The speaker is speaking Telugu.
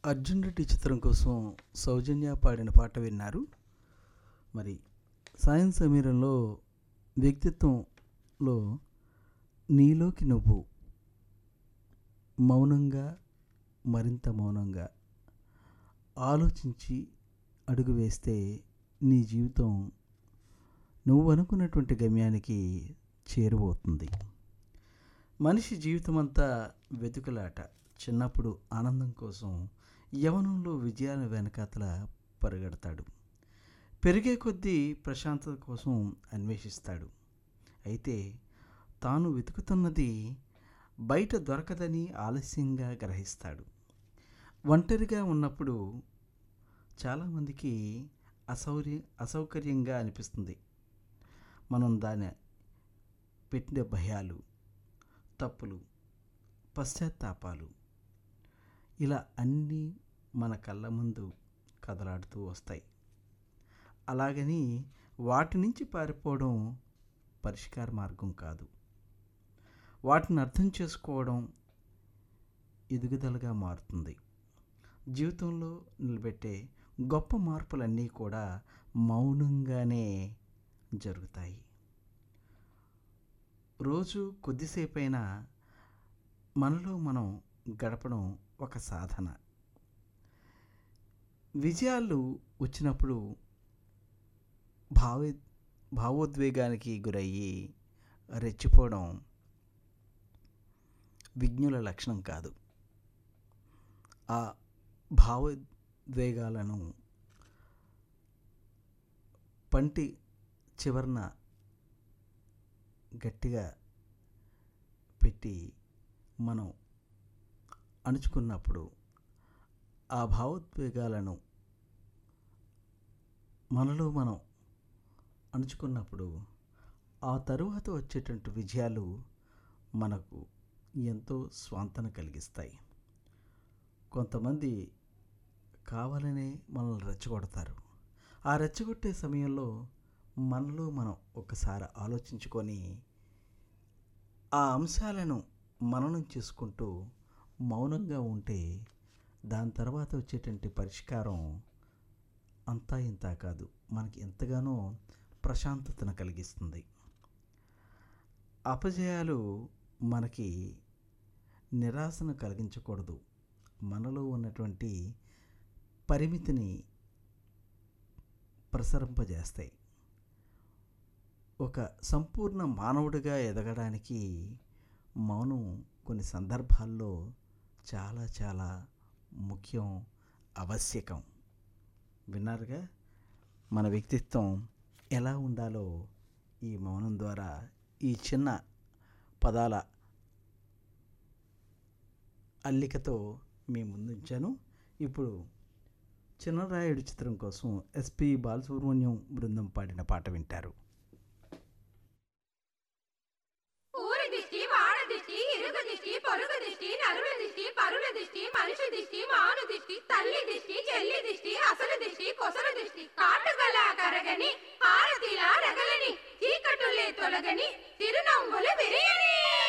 అర్జున్ రెడ్డి చిత్రం కోసం సౌజన్య పాడిన పాట విన్నారు మరి సాయం సమీరంలో వ్యక్తిత్వంలో నీలోకి నువ్వు మౌనంగా మరింత మౌనంగా ఆలోచించి అడుగు వేస్తే నీ జీవితం నువ్వు అనుకున్నటువంటి గమ్యానికి చేరువవుతుంది మనిషి జీవితం అంతా వెతుకులాట చిన్నప్పుడు ఆనందం కోసం యవనంలో విజయాల వెనకాతల పరిగెడతాడు పెరిగే కొద్దీ ప్రశాంతత కోసం అన్వేషిస్తాడు అయితే తాను వెతుకుతున్నది బయట దొరకదని ఆలస్యంగా గ్రహిస్తాడు ఒంటరిగా ఉన్నప్పుడు చాలామందికి అసౌర్య అసౌకర్యంగా అనిపిస్తుంది మనం దాని పెట్టిన భయాలు తప్పులు పశ్చాత్తాపాలు ఇలా అన్నీ మన కళ్ళ ముందు కదలాడుతూ వస్తాయి అలాగని వాటి నుంచి పారిపోవడం పరిష్కార మార్గం కాదు వాటిని అర్థం చేసుకోవడం ఎదుగుదలగా మారుతుంది జీవితంలో నిలబెట్టే గొప్ప మార్పులన్నీ కూడా మౌనంగానే జరుగుతాయి రోజు కొద్దిసేపైనా మనలో మనం గడపడం ఒక సాధన విజయాలు వచ్చినప్పుడు భావ భావోద్వేగానికి గురయ్యి రెచ్చిపోవడం విజ్ఞుల లక్షణం కాదు ఆ భావోద్వేగాలను పంటి చివరన గట్టిగా పెట్టి మనం అణుచుకున్నప్పుడు ఆ భావోద్వేగాలను మనలో మనం అణుచుకున్నప్పుడు ఆ తరువాత వచ్చేటువంటి విజయాలు మనకు ఎంతో స్వాంతన కలిగిస్తాయి కొంతమంది కావాలనే మనల్ని రెచ్చగొడతారు ఆ రెచ్చగొట్టే సమయంలో మనలో మనం ఒకసారి ఆలోచించుకొని ఆ అంశాలను మననం చేసుకుంటూ మౌనంగా ఉంటే దాని తర్వాత వచ్చేటువంటి పరిష్కారం అంతా ఇంత కాదు మనకి ఎంతగానో ప్రశాంతతను కలిగిస్తుంది అపజయాలు మనకి నిరాశను కలిగించకూడదు మనలో ఉన్నటువంటి పరిమితిని ప్రసరింపజేస్తాయి ఒక సంపూర్ణ మానవుడిగా ఎదగడానికి మౌనం కొన్ని సందర్భాల్లో చాలా చాలా ముఖ్యం ఆవశ్యకం విన్నారుగా మన వ్యక్తిత్వం ఎలా ఉండాలో ఈ మౌనం ద్వారా ఈ చిన్న పదాల అల్లికతో మీ ముందుంచాను ఇప్పుడు చిన్నరాయుడు చిత్రం కోసం ఎస్పి బాలసుబ్రహ్మణ్యం బృందం పాడిన పాట వింటారు ఊరి దిష్టి వాడ దిష్టి ఇరుగు దిష్టి పొరుగు దిష్టి నరుల దిష్టి పరుల దిష్టి మనిషి దిష్టి మాను దిష్టి తల్లి దిష్టి చెల్లి దిష్టి అసలు దిష్టి కొసలు దిష్టి కాటుకలా కరగని హారతిలా రగలని చీకటులే తొలగని